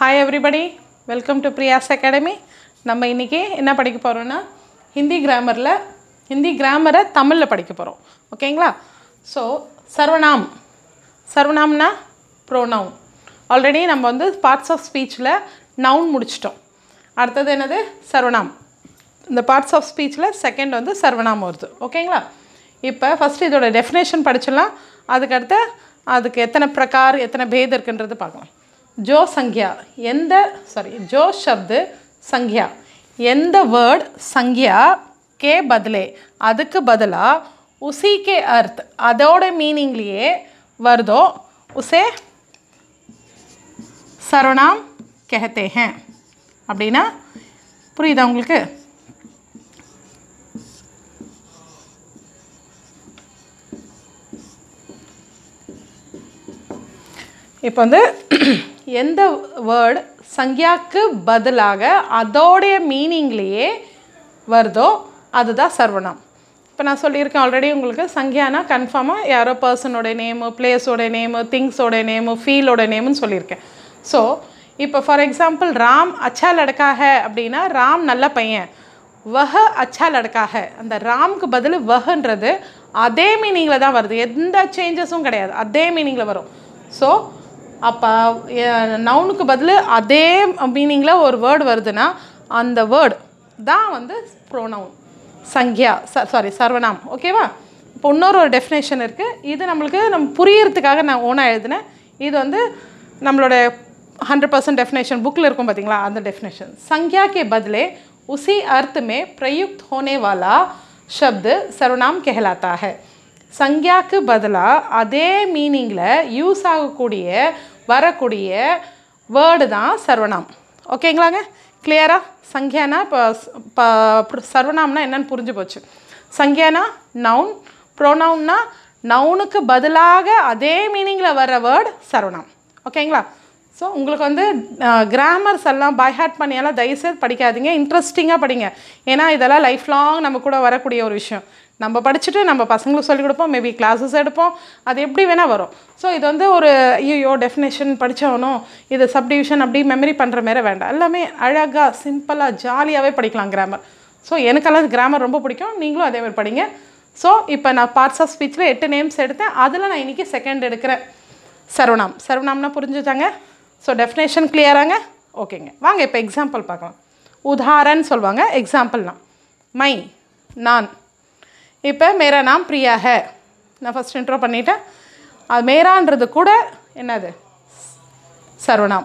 hi everybody welcome to Priya's academy நம்ம இன்றைக்கி என்ன படிக்க போகிறோன்னா ஹிந்தி கிராமரில் ஹிந்தி கிராமரை தமிழில் படிக்க போகிறோம் ஓகேங்களா ஸோ சர்வநாம் சர்வநாம்னா ப்ரோனவுன் ஆல்ரெடி நம்ம வந்து பார்ட்ஸ் ஆஃப் ஸ்பீச்சில் நவுன் முடிச்சிட்டோம் அடுத்தது என்னது சர்வநாம் இந்த பார்ட்ஸ் ஆஃப் ஸ்பீச்சில் செகண்ட் வந்து சர்வநாமம் வருது ஓகேங்களா இப்போ ஃபஸ்ட்டு இதோட டெஃபினேஷன் படிச்சிடலாம் அதுக்கடுத்து அதுக்கு எத்தனை பிரகார் எத்தனை பேத் இருக்குன்றது பார்க்கலாம் ஜோ சங்யா எந்த சாரி ஜோ ஷப்து சங்யா எந்த வேர்ட் சங்யா கே பதிலே அதுக்கு பதிலாக உசி கே அர்த் அதோட மீனிங்லேயே வருதோ உசே சர்வநாம் கெஹத்தே ஹேன் அப்படின்னா புரியுதா உங்களுக்கு இப்போ வந்து எந்த வேர்டு சங்யாக்கு பதிலாக அதோடைய மீனிங்லேயே வருதோ அதுதான் சர்வநாம் இப்போ நான் சொல்லியிருக்கேன் ஆல்ரெடி உங்களுக்கு சங்யானா கன்ஃபார்மாக யாரோ பர்சனோட நேமு பிளேஸோட நேமு திங்ஸோட நேமு ஃபீலோட நேமுன்னு சொல்லியிருக்கேன் ஸோ இப்போ ஃபார் எக்ஸாம்பிள் ராம் அச்சா லடக்கா ஹே அப்படின்னா ராம் நல்ல பையன் வஹ அச்சா லடக்கா ஹே அந்த ராம்க்கு பதில் வஹன்றது அதே மீனிங்கில் தான் வருது எந்த சேஞ்சஸும் கிடையாது அதே மீனிங்கில் வரும் ஸோ அப்போ நவுனுக்கு பதில் அதே மீனிங்கில் ஒரு வேர்டு வருதுன்னா அந்த வேர்டு தான் வந்து ப்ரோனவுன் சங்யா ச சாரி சர்வநாம் ஓகேவா இப்போ இன்னொரு ஒரு டெஃபினேஷன் இருக்குது இது நம்மளுக்கு நம்ம புரியறதுக்காக நான் ஓனாக எழுதினேன் இது வந்து நம்மளோட हंड्रेड परसेंट डेफिनेशन बुक இருக்கும் பார்த்தீங்களா அந்த டெஃபினேஷன் संज्ञा के बदले उसी अर्थ में प्रयुक्त होने वाला शब्द सर्वनाम कहलाता है சங்யாக்கு பதிலாக அதே மீனிங்கில் யூஸ் ஆகக்கூடிய வரக்கூடிய வேர்டு தான் சர்வநாம் ஓகேங்களாங்க கிளியரா சங்யானா இப்போ சர்வநாம்னா என்னன்னு புரிஞ்சு போச்சு சங்யானா நவுன் ப்ரோனவுன்னா நவுனுக்கு பதிலாக அதே மீனிங்கில் வர வேர்டு சர்வநாம் ஓகேங்களா ஸோ உங்களுக்கு வந்து கிராமர்ஸ் எல்லாம் பை ஹார்ட் பண்ணியெல்லாம் தயவுசெய்து படிக்காதீங்க இன்ட்ரெஸ்டிங்காக படிங்க ஏன்னா இதெல்லாம் லைஃப் லாங் நம்ம கூட வரக்கூடிய ஒரு விஷயம் நம்ம படிச்சுட்டு நம்ம பசங்களுக்கு சொல்லிக் கொடுப்போம் மேபி கிளாஸஸ் எடுப்போம் அது எப்படி வேணால் வரும் ஸோ இது வந்து ஒரு ஐயோ டெஃபினேஷன் படித்தவனும் இது சப்டிவிஷன் அப்படி மெமரி பண்ணுற மாரி வேண்டாம் எல்லாமே அழகாக சிம்பிளாக ஜாலியாகவே படிக்கலாம் கிராமர் ஸோ எனக்கெல்லாம் கிராமர் ரொம்ப பிடிக்கும் நீங்களும் அதே மாதிரி படிங்க ஸோ இப்போ நான் பார்ட்ஸ் ஆஃப் ஸ்பீச்சில் எட்டு நேம்ஸ் எடுத்தேன் அதில் நான் இன்றைக்கி செகண்ட் எடுக்கிறேன் சர்வநாம் சர்வநாம்னா புரிஞ்சுட்டாங்க ஸோ டெஃபினேஷன் கிளியராங்க ஓகேங்க வாங்க இப்போ எக்ஸாம்பிள் பார்க்கலாம் உதாரன் சொல்லுவாங்க எக்ஸாம்பிள்னா மை நான் இப்போ மேரா நாம் பிரியா ஹே நான் ஃபஸ்ட் இன்ட்ரோ பண்ணிட்டேன் அது மேரான்றது கூட என்னது சர்வநாம்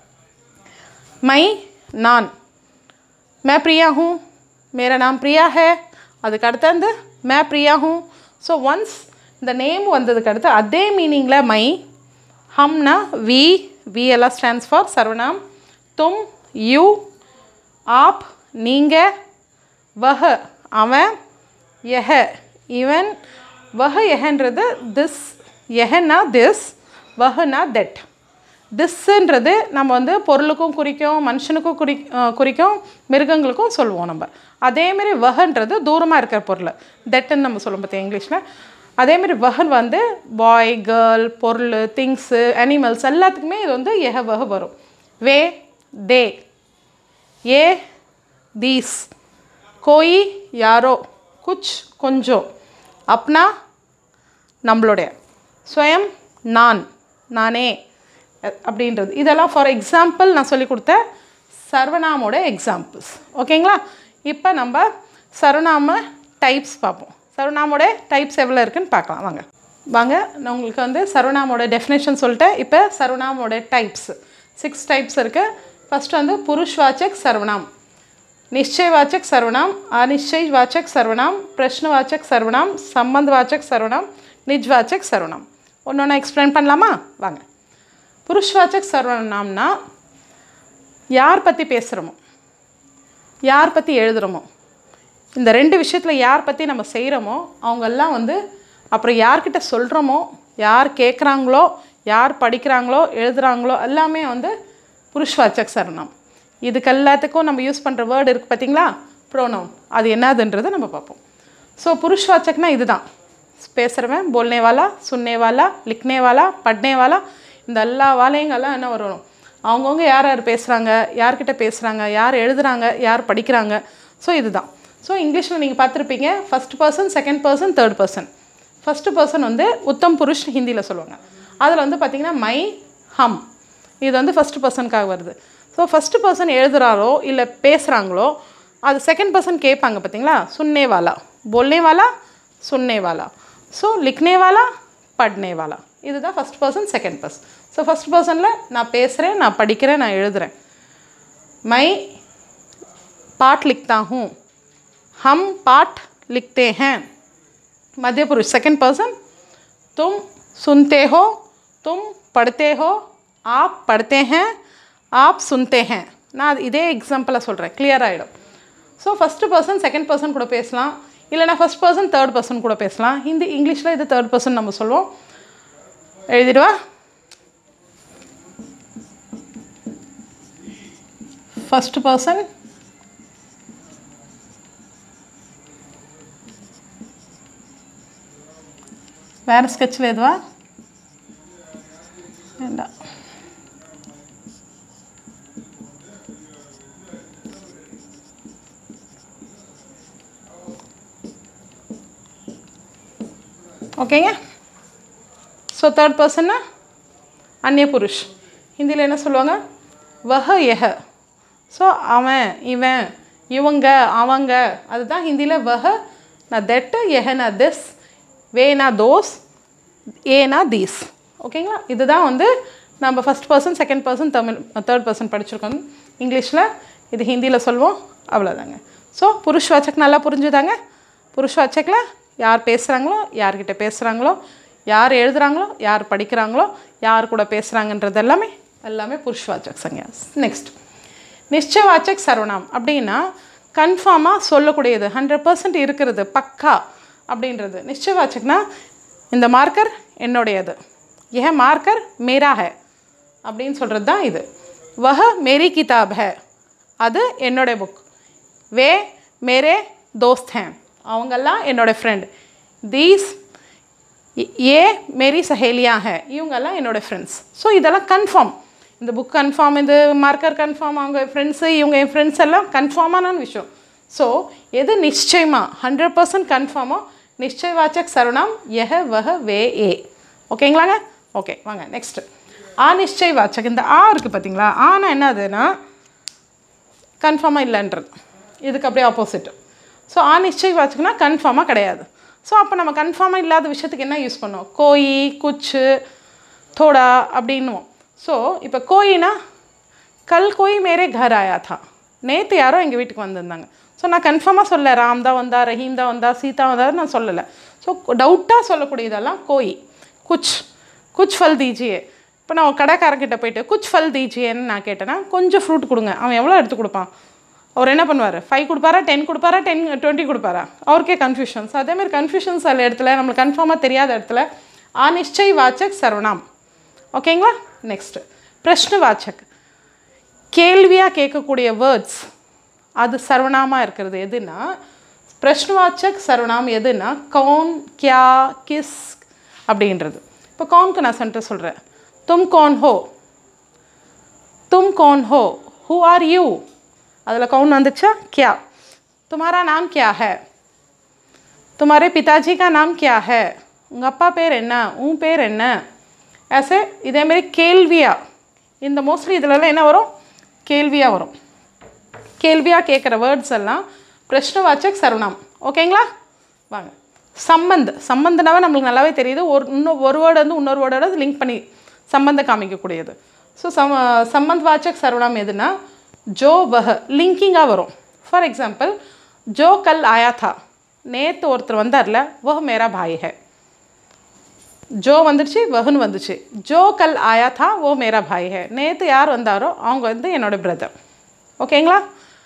மை நான் मैं प्रिया हूँ मेरा नाम प्रिया है அதுக்கு அடுத்தது மே பிரியா ஹூ ஸோ ஒன்ஸ் இந்த நேம் வந்ததுக்கு அடுத்து அதே மீனிங்கில் மை ஹம்னா வி வி எல்லாம் ஸ்டாண்ட்ஸ் ஃபார் சர்வநாம் தும் யூ ஆப் நீங்கள் வஹ அவன் எஹ இவன் வஹ எஹன்றது திஸ் எஹனா திஸ் வஹனா தெட் திஸ்ன்றது நம்ம வந்து பொருளுக்கும் குறிக்கும் மனுஷனுக்கும் குறி குறிக்கும் மிருகங்களுக்கும் சொல்லுவோம் நம்ம அதேமாரி வஹன்றது தூரமாக இருக்கிற பொருள் தெட்டுன்னு நம்ம சொல்லுவோம் பார்த்தியா இங்கிலீஷில் அதேமாரி வஹன் வந்து பாய் கேர்ள் பொருள் திங்ஸு அனிமல்ஸ் எல்லாத்துக்குமே இது வந்து எஹ வஹ வரும் வே தே ஏ தீஸ் கோயி யாரோ குச் கொஞ்சம் அப்னா நம்மளுடைய ஸ்வயம் நான் நானே அப்படின்றது இதெல்லாம் ஃபார் எக்ஸாம்பிள் நான் சொல்லி கொடுத்த சர்வநாமோட எக்ஸாம்பிள்ஸ் ஓகேங்களா இப்போ நம்ம சர்வநாம டைப்ஸ் பார்ப்போம் சர்வநாமோட டைப்ஸ் எவ்வளோ இருக்குன்னு பார்க்கலாம் வாங்க வாங்க நான் உங்களுக்கு வந்து சர்வநாமோட டெஃபினேஷன் சொல்லிட்டேன் இப்போ சர்வநாமோட டைப்ஸ் சிக்ஸ் டைப்ஸ் இருக்குது ஃபஸ்ட்டு வந்து புருஷ்வாச்சக் சர்வநாம் निश्चयवाचक सर्वनाम अनिश्चयवाचक सर्वनाम प्रश्नवाचक सर्वनाम संबंधवाचक सर्वनाम निजवाचक सर्वनाम ஒன்று எக்ஸ்பிளைன் பண்ணலாமா வாங்க புருஷ்வாச்சக் சர்வநாம்னா யார் பற்றி பேசுகிறோமோ யார் பற்றி எழுதுகிறோமோ இந்த ரெண்டு விஷயத்தில் யார் பற்றி நம்ம செய்கிறோமோ அவங்கெல்லாம் வந்து அப்புறம் யார்கிட்ட சொல்கிறோமோ யார் கேட்குறாங்களோ யார் படிக்கிறாங்களோ எழுதுகிறாங்களோ எல்லாமே வந்து புருஷ்வாச்சக் சர்வநாம் இதுக்கு எல்லாத்துக்கும் நம்ம யூஸ் பண்ணுற வேர்டு இருக்குது பார்த்தீங்களா ப்ரோனவுன் அது என்னதுன்றதை நம்ம பார்ப்போம் ஸோ புருஷ்வாச்சக்னா இதுதான் பேசுகிறவன் போல்னே வாலா சுன்னே வாலா லிக்னே வாலா பட்னே வாலா இந்த எல்லா வாலையங்கெல்லாம் என்ன வரும் அவங்கவுங்க யார் யார் பேசுகிறாங்க யார்கிட்ட பேசுகிறாங்க யார் எழுதுகிறாங்க யார் படிக்கிறாங்க ஸோ இதுதான் ஸோ இங்கிலீஷில் நீங்கள் பார்த்துருப்பீங்க first person second person third person first person வந்து உத்தம் புருஷ் ஹிந்தியில் சொல்லுவாங்க அதில் வந்து பார்த்திங்கன்னா மை ஹம் இது வந்து ஃபஸ்ட்டு பர்சனுக்காக வருது ஸோ ஃபஸ்ட்டு பர்சன் எழுதுகிறாரோ இல்லை பேசுகிறாங்களோ அது செகண்ட் பர்சன் கேட்பாங்க பார்த்தீங்களா சுன்னே வாலா बोलने वाला सुनने वाला ஸோ लिखने वाला पढ़ने वाला இதுதான் first person second person so first பர்சனில் நான் பேசுகிறேன் நான் படிக்கிறேன் நான் எழுதுகிறேன் மை पाठ लिखता हूँ हम पाठ लिखते हैं मध्य पुरुष सेकंड पर्सन तुम सुनते हो तुम पढ़ते हो आप पढ़ते हैं आप सुनते हैं நான் அது இதே எக்ஸாம்பிளாக சொல்கிறேன் clear ஆகிடும் so first person second person கூட பேசலாம் இல்லைனா ஃபஸ்ட் பர்சன் தேர்ட் பர்சன் கூட பேசலாம் ஹிந்தி இங்கிலீஷில் இது தேர்ட் பர்சன் நம்ம சொல்லுவோம் எழுதிடுவா ஃபஸ்ட் பர்சன் வேறு ஸ்கெட்ச் లేదువా வேண்டாம் ஓகேங்க ஸோ தேர்ட் பர்சன்னா அந்நிய புருஷ் ஹிந்தியில் என்ன சொல்லுவாங்க வஹ எஹ ஸோ அவன் இவன் இவங்க அவங்க அதுதான் ஹிந்தியில் வஹ நான் தெட்டு எஹனா திஸ் வேனா தோஸ் ஏனா தீஸ் ஓகேங்களா இதுதான் வந்து நம்ம first person second person Tamil third person படிச்சிருக்கோம் இங்கிலீஷில் இது ஹிந்தியில் சொல்லுவோம் அவ்வளோதாங்க ஸோ புருஷ்வாச்சக் நல்லா புரிஞ்சுதாங்க புருஷ்வாச்சக்கில் யார் பேசுகிறாங்களோ யார்கிட்ட பேசுகிறாங்களோ யார் எழுதுகிறாங்களோ யார் படிக்கிறாங்களோ யார் கூட பேசுகிறாங்கன்றது எல்லாமே எல்லாமே புருஷ்வாச்சக் சங்யா நெக்ஸ்ட் நிச்சயவாச்சக் சர்வநாம் அப்படின்னா கன்ஃபார்மாக சொல்லக்கூடியது ஹண்ட்ரட் பர்சன்ட் இருக்கிறது பக்கா அப்படின்றது நிச்சயவாச்சக்னா இந்த மார்க்கர் என்னுடையது यह மார்க்கர் மேரா है அப்படின்னு சொல்கிறது தான் இது வஹ மேரி கிதாப் है அது என்னுடைய புக் வே மேரே தோஸ்த் हैं அவங்கெல்லாம் என்னோட ஃப்ரெண்ட் தீஸ் ஏ மேரி சஹேலியா है இவங்கெல்லாம் என்னோட ஃப்ரெண்ட்ஸ் ஸோ இதெல்லாம் கன்ஃபார்ம் இந்த புக் கன்ஃபார்ம் இந்த மார்க்கர் கன்ஃபார்ம் அவங்க ஃப்ரெண்ட்ஸு இவங்க என் ஃப்ரெண்ட்ஸ் எல்லாம் கன்ஃபார்மான விஷயம் ஸோ எது நிச்சயமாக ஹண்ட்ரட் பர்சன்ட் கன்ஃபார்மோ நிச்சயவாச்சக் சரணம் யஹ வஹ வே ஏ ஓகேங்களாங்க ஓகே வாங்க நெக்ஸ்ட்டு ஆ நிச்சய வாச்சக் இந்த ஆ இருக்குது பார்த்தீங்களா ஆனா என்னதுன்னா கன்ஃபார்மாக இல்லைன்றது இதுக்கு அப்படியே ஆப்போசிட் ஸோ ஆ நிச்சய வாச்சக்னா கன்ஃபார்மாக கிடையாது ஸோ அப்போ நம்ம கன்ஃபார்மாக இல்லாத விஷயத்துக்கு என்ன யூஸ் பண்ணோம் கோயி குச்சு தோடா அப்படின்னுவோம் ஸோ இப்போ கோயினா கல் கோய் மேரே கர் ஆயா தா நேற்று யாரோ எங்கள் வீட்டுக்கு வந்திருந்தாங்க ஸோ நான் கன்ஃபார்மாக சொல்ல ராம் தான் வந்தா ரஹீம் தான் வந்தா சீதா வந்தா நான் சொல்லலை ஸோ டவுட்டாக சொல்லக்கூடியதெல்லாம் கோயி குச் குச் ஃபல் தீஜியே இப்போ நான் கடைக்காரங்கிட்ட போயிட்டு குச் ஃபல் தீஜியேன்னு நான் கேட்டேன்னா கொஞ்சம் ஃப்ரூட் கொடுங்க அவன் எவ்வளோ எடுத்து கொடுப்பான் அவர் என்ன பண்ணுவார் ஃபைவ் கொடுப்பாரா டென் கொடுப்பாரா டென் டுவெண்ட்டி கொடுப்பாரா அவருக்கே கன்ஃபியூஷன்ஸ் அதேமாதிரி கன்ஃபியூஷன்ஸ் அதில் இடத்துல நம்மளுக்கு கன்ஃபார்மாக தெரியாத இடத்துல ஆனிஷ்சை வாச்சக் சர்வனாம் ஓகேங்களா நெக்ஸ்ட்டு பிரஷ்ன வாச்சக் கேள்வியாக கேட்கக்கூடிய வேர்ட்ஸ் அது சர்வநாமா இருக்கிறது எதுனா பிரஷ்னவாச்சக் சர்வநாம் எதுனா கவுன் கியா கிஸ் அப்படின்றது இப்போ கவுனுக்கு நான் சென்டர் சொல்கிறேன் தும் கौन हो तुम कौन हो हु आर यू அதில் कौन வந்துச்சா क्या तुम्हारा नाम क्या है तुम्हारे पिताजी का नाम क्या है உங்கள் அப்பா பேர் என்ன உன் பேர் என்ன ஆசே இதேமாரி கேள்வியா இந்த மோஸ்ட்லி இதிலலாம் என்ன வரும் கேள்வியாக வரும் கேள்வியாக கேட்குற வேர்ட்ஸ் எல்லாம் பிரஷ்னவாச்சக் சர்வநாம் ஓகேங்களா வாங்க சம்பந்த் சம்பந்தனாவே நம்மளுக்கு நல்லாவே தெரியுது ஒரு இன்னும் ஒரு வேர்டு வந்து இன்னொரு வேர்டோட லிங்க் பண்ணி சம்பந்தம் காமிக்கக்கூடியது ஸோ சம சம்பந்த் வாச்சக் சர்வநாம் எதுனா ஜோ வஹ லிங்கிங்காக வரும் ஃபார் எக்ஸாம்பிள் ஜோ கல் ஆயா தா நேற்று ஒருத்தர் வந்தார்ல வஹ் மேரா பாய் ஹை ஜோ வந்துடுச்சு வஹுன்னு வந்துச்சு ஜோ கல் ஆயா தா ஓ மேரா பாய் ஹே நேற்று யார் வந்தாரோ அவங்க வந்து என்னோட பிரதர் ஓகேங்களா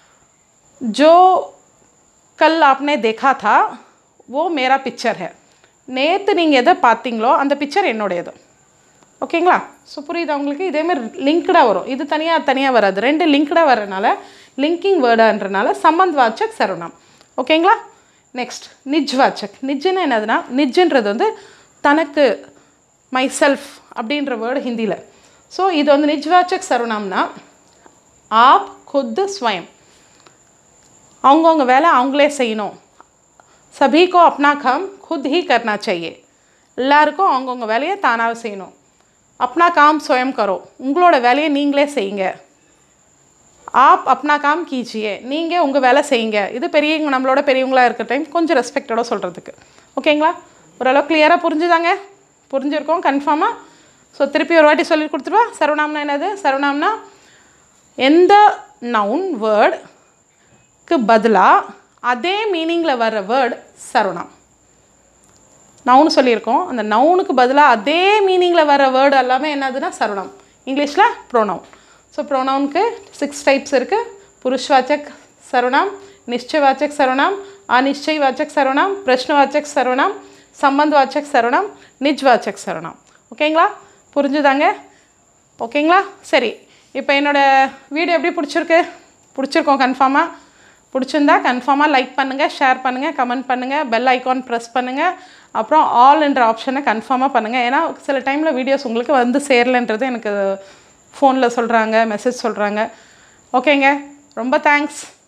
जो कल आपने देखा था वो मेरा पिक्चर है நேற்று நீங்கள் எதை பார்த்தீங்களோ அந்த பிக்சர் என்னுடையது ஓகேங்களா ஸோ புரியுதா உங்களுக்கு இதேமாதிரி லிங்க்டாக வரும் இது தனியாக தனியாக வராது ரெண்டு லிங்க்டாக வரனால லிங்கிங் வேர்டுன்றனால சம்பந்த் வாச்சக் சரவணம் ஓகேங்களா நெக்ஸ்ட் நிஜ் வாச்சக் நிஜ்ஜுன்னு என்னதுன்னா நிஜ்ஜுன்றது வந்து தனக்கு மை செல்ஃப் அப்படின்ற வேர்டு ஹிந்தியில் ஸோ இது வந்து நிஜ்வாச்சக் சர்வநாம்னா ஆப் खुद स्वयं அவங்கவுங்க வேலை அவங்களே செய்யணும் சபி கோ அப்னா காம் खुद ही करना चाहिए எல்லாருக்கும் அவங்கவுங்க வேலையை தானாக செய்யணும் அப்னா காம் ஸ்வயம் கரோ உங்களோட வேலையை நீங்களே செய்யுங்க ஆப் அப்னா காம் கீஜியே நீங்கள் உங்கள் வேலை செய்யுங்க இது பெரியவங்க நம்மளோட பெரியவங்களா இருக்கிற டைம் கொஞ்சம் ரெஸ்பெக்டோட சொல்கிறதுக்கு ஓகேங்களா ஓரளவு கிளியராக புரிஞ்சுதாங்க புரிஞ்சிருக்கோம் கன்ஃபார்மாக ஸோ திருப்பி ஒரு வாட்டி சொல்லி கொடுத்துருவா சர்வநாம்னா என்னது சர்வநாம்னா எந்த நவுன் வேர்டுக்கு பதிலாக அதே மீனிங்கில் வர்ற வேர்டு சர்வநாம் நவுன் சொல்லியிருக்கோம் அந்த நவுனுக்கு பதிலாக அதே மீனிங்கில் வர வேர்டு எல்லாமே என்னதுன்னா சர்வநாம் இங்கிலீஷில் ப்ரோனவுன் ஸோ ப்ரோனவுனுக்கு சிக்ஸ் டைப்ஸ் இருக்குது புருஷ்வாச்சக் சர்வநாம் நிச்சயவாச்சக் சர்வநாம் அனிச்சயவாச்சக் சர்வநாம் பிரஷ்னவாச்சக் சர்வநாம் சம்பந்தவாச்சக் சர்வநாம் நிஜ்வாச்சக் சர்வநாம் ஓகேங்களா புரிஞ்சுதாங்க ஓகேங்களா சரி இப்போ என்னோடய வீடியோ எப்படி பிடிச்சிருக்கு பிடிச்சிருக்கோம் கன்ஃபார்மாக பிடிச்சிருந்தா கன்ஃபார்மாக லைக் பண்ணுங்கள் ஷேர் பண்ணுங்கள் கமெண்ட் பண்ணுங்கள் பெல் ஐக்கான் ப்ரெஸ் பண்ணுங்கள் அப்புறம் ஆல் என்ற ஆப்ஷனை கன்ஃபார்மாக பண்ணுங்கள் ஏன்னா சில டைமில் வீடியோஸ் உங்களுக்கு வந்து சேரலைன்றது எனக்கு ஃபோனில் சொல்கிறாங்க மெசேஜ் சொல்கிறாங்க ஓகேங்க ரொம்ப தேங்க்ஸ்